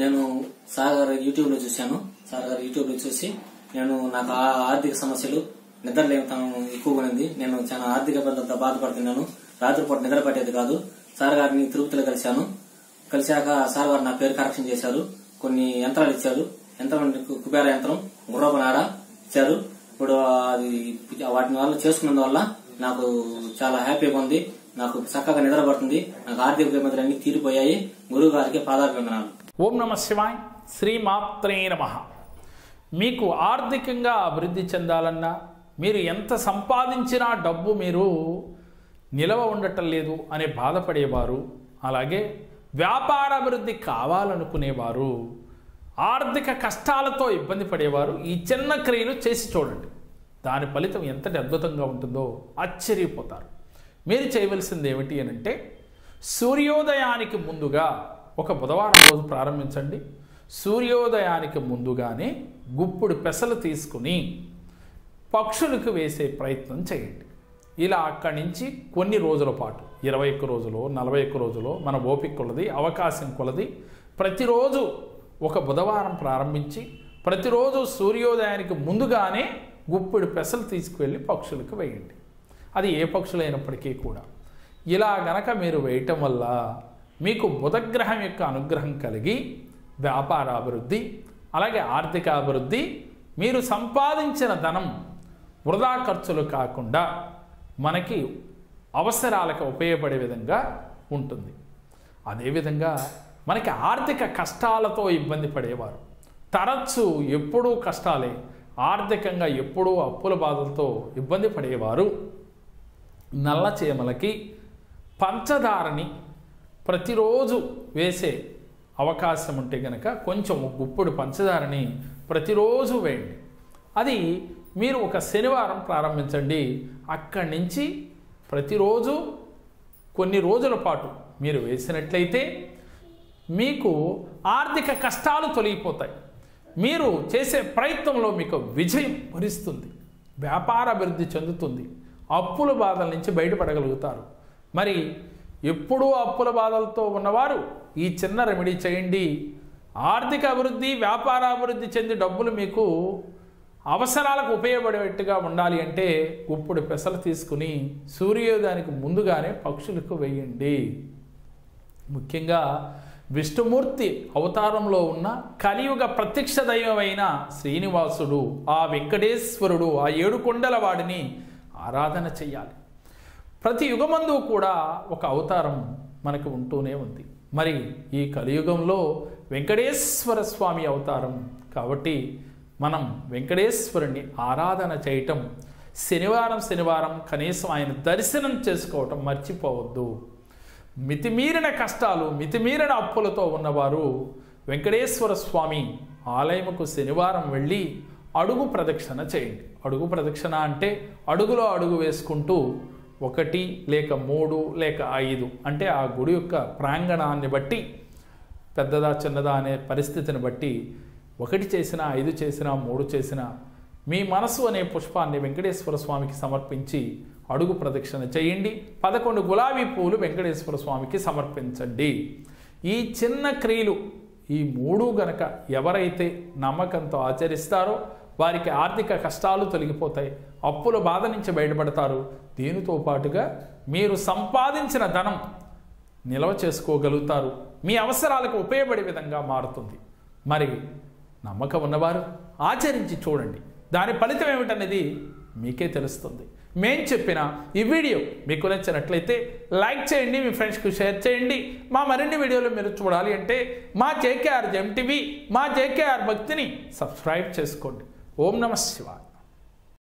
నేను సార్ గారు యూట్యూబ్ లో చూశాను సార్ గారు యూట్యూబ్ లో చూసి నేను నాకు ఆ- ఆర్థిక సమస్యలు నిద్రలేమితనం ఎక్కువగా ఉంది నేను చాలా ఆర్థిక ఇబ్బందులతో బాధపడుతున్నాను రాత్రిపూట నిద్ర పట్టేది కాదు సార్ గారిని తిరుపతిలో కలిశాను కలిశాక సార్ గారు నా పేరు కరెక్షన్ చేశారు కొన్ని యంత్రాలు ఇచ్చారు యంత్రం కు- కుబేర యంత్రం గుర్రపు నాడ ఇచ్చారు ఇప్పుడు అది వాటిని వల్ల చేసుకున్నందువల్ల నాకు చాలా హ్యాపీగా ఉంది నాకు చక్కగా నిద్ర పడుతుంది నాకు ఆర్థిక ఇబ్బందులు అన్ని తీరిపోయాయి గురువు గారికి పాదాభివందనాలు ఓం నమ శివాయ్ శ్రీమాత్రే నమ మీకు ఆర్థికంగా అభివృద్ధి చెందాలన్నా మీరు ఎంత సంపాదించినా డబ్బు మీరు నిలవ ఉండటం లేదు అనే బాధపడేవారు అలాగే వ్యాపార అభివృద్ధి కావాలనుకునేవారు ఆర్థిక కష్టాలతో ఇబ్బంది పడేవారు ఈ చిన్న క్రియలు చేసి చూడండి దాని ఫలితం ఎంతటి అద్భుతంగా ఉంటుందో ఆశ్చర్యపోతారు మీరు చేయవలసింది ఏమిటి అని అంటే సూర్యోదయానికి ముందుగా ఒక బుధవారం రోజు ప్రారంభించండి సూర్యోదయానికి ముందుగానే గుప్పుడు పెసలు తీసుకుని పక్షులకు వేసే ప్రయత్నం చేయండి ఇలా అక్కడి నుంచి కొన్ని రోజుల పాటు ఇరవై ఒక్క రోజులు నలభై ఒక్క రోజులు మన ఓపిక కొలది అవకాశం కొలది ప్రతిరోజు ఒక బుధవారం ప్రారంభించి ప్రతిరోజు సూర్యోదయానికి ముందుగానే గుప్పిడి పెసలు తీసుకువెళ్ళి పక్షులకు వేయండి అది ఏ పక్షులైనప్పటికీ కూడా ఇలా గనక మీరు వేయటం వల్ల మీకు బుధగ్రహం యొక్క అనుగ్రహం కలిగి వ్యాపార అభివృద్ధి అలాగే ఆర్థిక అభివృద్ధి మీరు సంపాదించిన ధనం వృధా ఖర్చులు కాకుండా మనకి అవసరాలకు ఉపయోగపడే విధంగా ఉంటుంది అదేవిధంగా మనకి ఆర్థిక కష్టాలతో ఇబ్బంది పడేవారు తరచు ఎప్పుడూ కష్టాలే ఆర్థికంగా ఎప్పుడూ అప్పుల బాధలతో ఇబ్బంది పడేవారు నల్ల చీమలకి పంచదారని ప్రతిరోజు వేసే అవకాశం ఉంటే కనుక కొంచెం ఒక గుప్పుడు పంచదారని ప్రతిరోజు వేయండి అది మీరు ఒక శనివారం ప్రారంభించండి అక్కడి నుంచి ప్రతిరోజు కొన్ని రోజుల పాటు మీరు వేసినట్లయితే మీకు ఆర్థిక కష్టాలు తొలగిపోతాయి మీరు చేసే ప్రయత్నంలో మీకు విజయం వరిస్తుంది వ్యాపార అభివృద్ధి చెందుతుంది అప్పుల బాధల నుంచి బయటపడగలుగుతారు మరి ఎప్పుడూ అప్పుల బాధలతో ఉన్నవారు ఈ చిన్న రెమెడీ చేయండి ఆర్థిక అభివృద్ధి వ్యాపార అభివృద్ధి చెంది డబ్బులు మీకు అవసరాలకు ఉపయోగపడేట్టుగా ఉండాలి అంటే ఇప్పుడు పెసలు తీసుకుని సూర్యోదయానికి ముందుగానే పక్షులకు వేయండి ముఖ్యంగా విష్ణుమూర్తి అవతారంలో ఉన్న కలియుగ ప్రత్యక్ష దైవమైన శ్రీనివాసుడు ఆ వెంకటేశ్వరుడు ఆ ఏడు కొండల వాడిని ఆరాధన చెయ్యాలి ప్రతి యుగమందు కూడా ఒక అవతారం మనకు ఉంటూనే ఉంది మరి ఈ కలియుగంలో వెంకటేశ్వర స్వామి అవతారం కాబట్టి మనం వెంకటేశ్వరుణ్ణి ఆరాధన చేయటం శనివారం శనివారం కనీసం ఆయన దర్శనం చేసుకోవటం మర్చిపోవద్దు మితిమీరిన కష్టాలు మితిమీరిన అప్పులతో ఉన్నవారు వెంకటేశ్వర స్వామి ఆలయముకు శనివారం వెళ్ళి అడుగు ప్రదక్షిణ చేయండి అడుగు ప్రదక్షిణ అంటే అడుగులో అడుగు వేసుకుంటూ ఒకటి లేక మూడు లేక ఐదు అంటే ఆ గుడి యొక్క ప్రాంగణాన్ని బట్టి పెద్దదా చిన్నదా అనే పరిస్థితిని బట్టి ఒకటి చేసినా ఐదు చేసినా మూడు చేసినా మీ మనసు అనే పుష్పాన్ని వెంకటేశ్వర స్వామికి సమర్పించి అడుగు ప్రదక్షిణ చేయండి పదకొండు గులాబీ పూలు వెంకటేశ్వర స్వామికి సమర్పించండి ఈ చిన్న క్రియలు ఈ మూడు గనక ఎవరైతే నమ్మకంతో ఆచరిస్తారో వారికి ఆర్థిక కష్టాలు తొలగిపోతాయి అప్పుల బాధ నుంచి బయటపడతారు దీనితో పాటుగా మీరు సంపాదించిన ధనం నిల్వ చేసుకోగలుగుతారు మీ అవసరాలకు ఉపయోగపడే విధంగా మారుతుంది మరి నమ్మకం ఉన్నవారు ఆచరించి చూడండి దాని ఫలితం ఏమిటనేది మీకే తెలుస్తుంది మేం చెప్పిన ఈ వీడియో మీకు నచ్చినట్లయితే లైక్ చేయండి మీ ఫ్రెండ్స్కి షేర్ చేయండి మా మరిన్ని వీడియోలు మీరు చూడాలి అంటే మా జేకేఆర్ జెమ్ టీవీ మా జేకేఆర్ భక్తిని సబ్స్క్రైబ్ చేసుకోండి ఓం నమ శివాయ